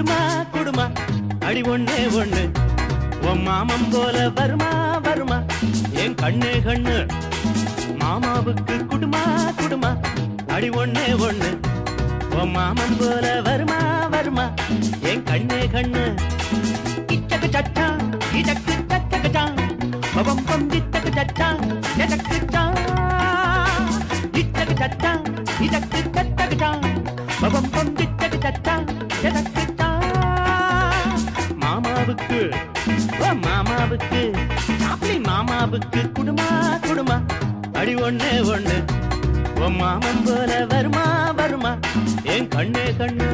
குடுமா குடுமா அடி ஒண்ணே ஒண்ணு உன் மாமன் போல வருமா வருமா என் கண்ணே கண்ணு மாமாவுக்கு குடுமா குடுமா அடி ஒண்ணே ஒண்ணு உன் மாமன் போல வருமா வருமா என் கண்ணே கண்ணு இச்சக்கு சட்டா இதக்கு சச்சக்கு சா பவம் பம் இத்தக்கு சட்டா எதக்கு சா இச்சக்கு சட்டா இதக்கு சச்சக்கு சா பவம் பம் இத்தக்கு சட்டா எதக்கு சா மாமாவுக்கு ஓ மாமாவுக்கு அப்படி மாமாவுக்கு குடுமா குடுமா அடி ஒண்ணே ஒண்ணு உன் மாமன் போல வருமா வருமா என் கண்ணே கண்ணு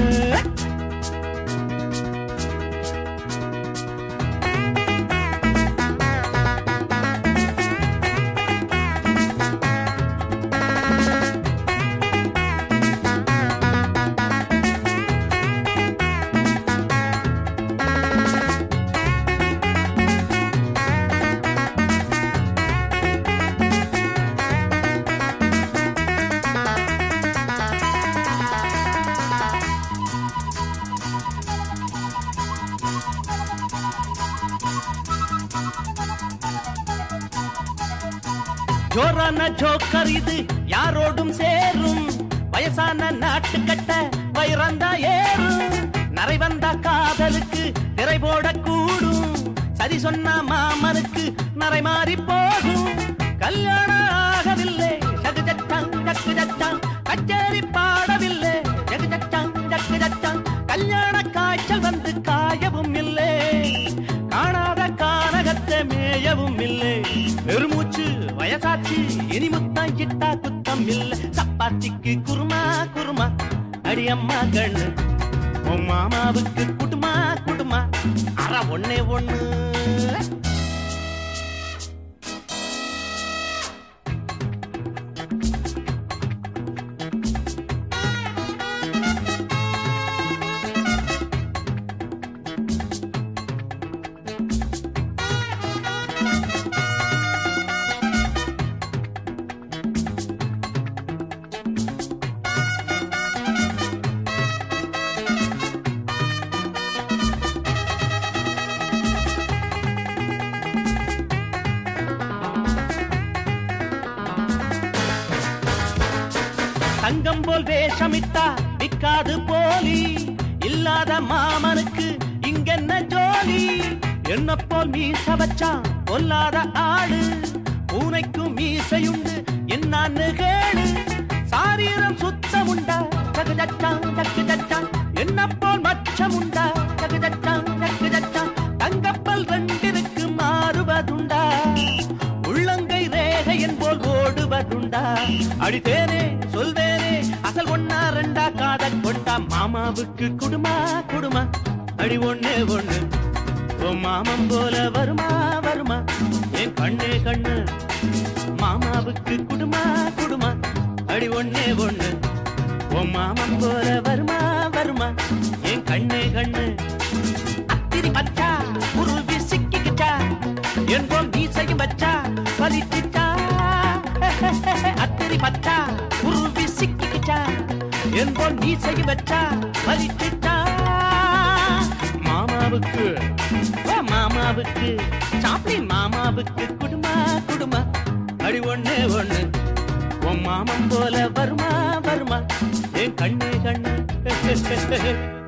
ஜோரான ஜோக்கர் இது யாரோடும் சேரும் வயசான நாட்டு கட்ட வைரந்தா ஏறும் நரை வந்தா காதலுக்கு திரை போட கூடும் சரி சொன்ன மாமனுக்கு நரை மாறி போகும் கல்யாணம் ஆகவில்லை சகு ஜட்டாங் ஜக்கு ஜட்டாங் கச்சேரி பாடவில்லை ஜகு ஜட்டாங் ஜக்கு ஜட்டாங் கல்யாண காய்ச்சல் வந்து காயவும் இல்லை காணாத கானகத்தை மேயவும் இல்லை பெருமூச்சு வயசாச்சு இனி முத்தம் கிட்டா குத்தம் இல்ல சப்பாத்திக்கு குருமா குருமா அடியம்மா கண்ணு உன் மாமாவுக்கு குடுமா குடுமா அற ஒண்ணே ஒண்ணு தங்கம் போல் வேஷமிட்டா விக்காது போலி இல்லாத மாமனுக்கு இங்கென்ன ஜோலி என்ன போல் மீச வச்சான் பொல்லாத ஆடு பூனைக்கும் மீசையுண்டு என்னான்னு கேளு சாரீரம் சுத்தமுண்டா ஜகு ஜட்டாங் ஜக்கு ஜட்டாங் என்ன போல் மச்சமுண்டா ஜகு ஜட்டாங் ஜக்கு ஜட்டாங் தங்கப்பல் ரெண்டிற்கு மாறுவதுண்டா உள்ளங்கை ரேகையன் போல் ஓடுவதுண்டா அடித்தேனே சொல்வேனே அசல் ஒன்னா ரெண்டா காதல் கொண்டா மாமாவுக்கு குடுமா குடுமா அடி ஒண்ணே ஒண்ணு ஓ மாமன் போல வருமா வருமா என் கண்ணே கண்ணு மாமாவுக்கு குடுமா குடுமா அடி ஒண்ணே ஒண்ணு ஓ மாமன் போல வருமா வருமா என் கண்ணே கண்ணு அத்திரி பச்சா உருவி சிக்கிக்கிச்சா என்போம் மீசையும் வச்சா பலிச்சிச்சா அத்திரி பச்சா உருவி சிக்கிக்கிச்சா என்போம் மீசையும் வச்சா பலிச்சிச்சா மாமாவுக்கு ஓ மாமாவுக்கு சாப்பிளின் மாமாவுக்கு குடுமா குடுமா அடி ஒண்ணே ஒண்ணு உன் மாமன் போல வருமா வருமா என் கண்ணே கண்ணு